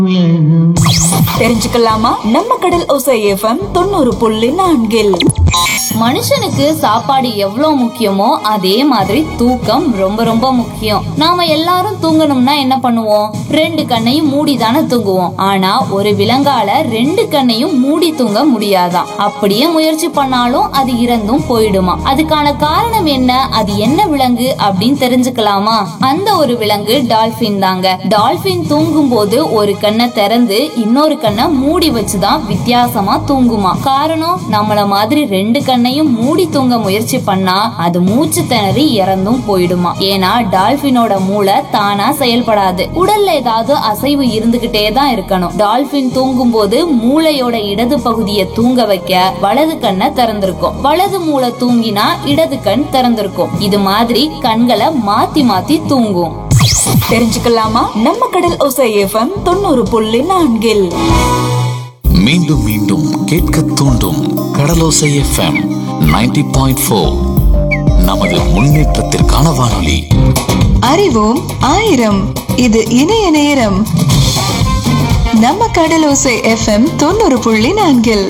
தெரிஞ்சுக்கலாமா நம்ம கடல் ஓசை எஃப்எம் தொண்ணூறு புள்ளி நான்கில் மனுஷனுக்கு சாப்பாடு எவ்வளவு முக்கியமோ அதே மாதிரி தூக்கம் ரொம்ப ரொம்ப முக்கியம் நாம எல்லாரும் தூங்கணும்னா என்ன பண்ணுவோம் ரெண்டு கண்ணையும் மூடி தானே தூங்குவோம் ஆனா ஒரு விலங்கால ரெண்டு கண்ணையும் மூடி தூங்க முடியாதாம் அப்படியே முயற்சி பண்ணாலும் அது இறந்தும் போயிடுமா அதுக்கான காரணம் என்ன அது என்ன விலங்கு அப்படின்னு தெரிஞ்சுக்கலாமா அந்த ஒரு விலங்கு டால்பின் தாங்க டால்பின் தூங்கும் போது ஒரு கண்ணை திறந்து இன்னொரு கண்ணை மூடி வச்சுதான் வித்தியாசமா தூங்குமா காரணம் நம்மள மாதிரி ரெண்டு கண்ணையும் மூடி தூங்க முயற்சி பண்ணா அது மூச்சு திணறி இறந்தும் போயிடுமா ஏன்னா டால்பினோட மூளை தானா செயல்படாது உடல்ல ஏதாவது அசைவு இருந்துகிட்டே தான் இருக்கணும் டால்பின் தூங்கும் போது மூளையோட இடது பகுதியை தூங்க வைக்க வலது கண்ணை திறந்திருக்கும் வலது மூளை தூங்கினா இடது கண் திறந்திருக்கும் இது மாதிரி கண்களை மாத்தி மாத்தி தூங்கும் தெரிஞ்சுக்கலாமா நம்ம கடல் ஓசை எஃப்எம் தொண்ணூறு புள்ளி நான்கில் மீண்டும் மீண்டும் கேட்க தூண்டும் கடலோசை எஃப்எம் 90.4 பாயிண்ட் ஃபோர் நமது முன்னேற்றத்திற்கான வானொலி அறிவோம் ஆயிரம் இது இணைய நேரம் நம்ம கடலோசை எஃப்எம் தொண்ணூறு புள்ளி நான்கில்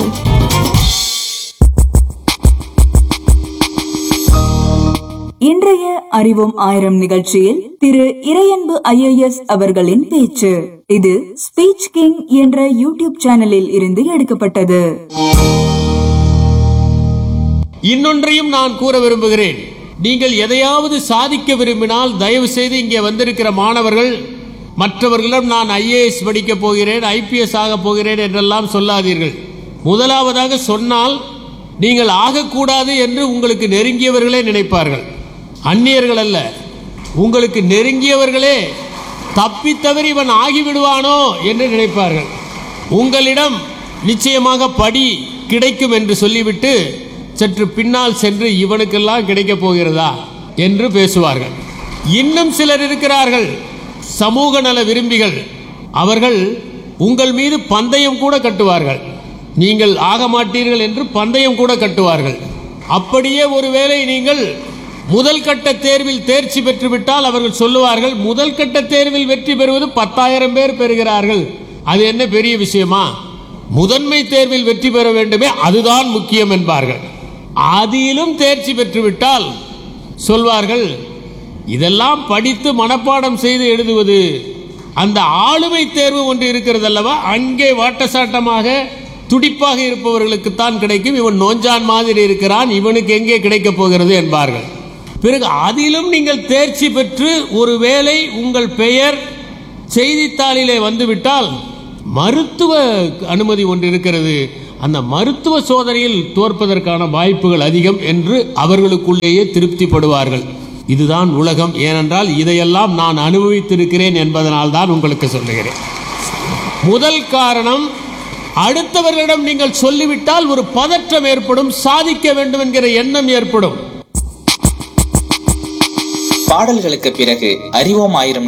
இன்றைய அறிவோம் ஆயிரம் நிகழ்ச்சியில் திரு இறையன்பு ஐஏஎஸ் அவர்களின் பேச்சு இது ஸ்பீச் கிங் என்ற யூடியூப் சேனலில் இருந்து எடுக்கப்பட்டது இன்னொன்றையும் நான் கூற விரும்புகிறேன் நீங்கள் எதையாவது சாதிக்க விரும்பினால் தயவு செய்து இங்கே வந்திருக்கிற மாணவர்கள் மற்றவர்களிடம் நான் ஐஏஎஸ் படிக்கப் போகிறேன் ஐபிஎஸ் ஆகப் போகிறேன் என்றெல்லாம் சொல்லாதீர்கள் முதலாவதாக சொன்னால் நீங்கள் ஆகக்கூடாது என்று உங்களுக்கு நெருங்கியவர்களே நினைப்பார்கள் அந்நியர்கள் அல்ல உங்களுக்கு நெருங்கியவர்களே தப்பித்தவறி இவன் ஆகிவிடுவானோ என்று நினைப்பார்கள் உங்களிடம் நிச்சயமாக படி கிடைக்கும் என்று சொல்லிவிட்டு சற்று பின்னால் சென்று இவனுக்கெல்லாம் கிடைக்கப் போகிறதா என்று பேசுவார்கள் இன்னும் சிலர் இருக்கிறார்கள் சமூக நல விரும்பிகள் அவர்கள் உங்கள் மீது பந்தயம் கூட கட்டுவார்கள் நீங்கள் ஆக மாட்டீர்கள் என்று பந்தயம் கூட கட்டுவார்கள் அப்படியே ஒருவேளை நீங்கள் முதல் கட்ட தேர்வில் தேர்ச்சி பெற்றுவிட்டால் அவர்கள் சொல்லுவார்கள் முதல் கட்ட தேர்வில் வெற்றி பெறுவது பத்தாயிரம் பேர் பெறுகிறார்கள் அது என்ன பெரிய விஷயமா முதன்மை தேர்வில் வெற்றி பெற வேண்டுமே அதுதான் முக்கியம் என்பார்கள் அதிலும் தேர்ச்சி பெற்றுவிட்டால் சொல்வார்கள் இதெல்லாம் படித்து மனப்பாடம் செய்து எழுதுவது அந்த ஆளுமை தேர்வு ஒன்று இருக்கிறது அல்லவா அங்கே வாட்டசாட்டமாக துடிப்பாக இருப்பவர்களுக்குத்தான் கிடைக்கும் இவன் நோஞ்சான் மாதிரி இருக்கிறான் இவனுக்கு எங்கே கிடைக்கப் போகிறது என்பார்கள் பிறகு அதிலும் நீங்கள் தேர்ச்சி பெற்று ஒருவேளை உங்கள் பெயர் செய்தித்தாளிலே வந்துவிட்டால் மருத்துவ அனுமதி ஒன்று இருக்கிறது அந்த மருத்துவ சோதனையில் தோற்பதற்கான வாய்ப்புகள் அதிகம் என்று அவர்களுக்குள்ளேயே திருப்திப்படுவார்கள் இதுதான் உலகம் ஏனென்றால் இதையெல்லாம் நான் அனுபவித்திருக்கிறேன் என்பதனால் தான் உங்களுக்கு சொல்லுகிறேன் முதல் காரணம் அடுத்தவர்களிடம் நீங்கள் சொல்லிவிட்டால் ஒரு பதற்றம் ஏற்படும் சாதிக்க வேண்டும் என்கிற எண்ணம் ஏற்படும் பாடல்களுக்கு பிறகு அறிவோம் ஆயிரம்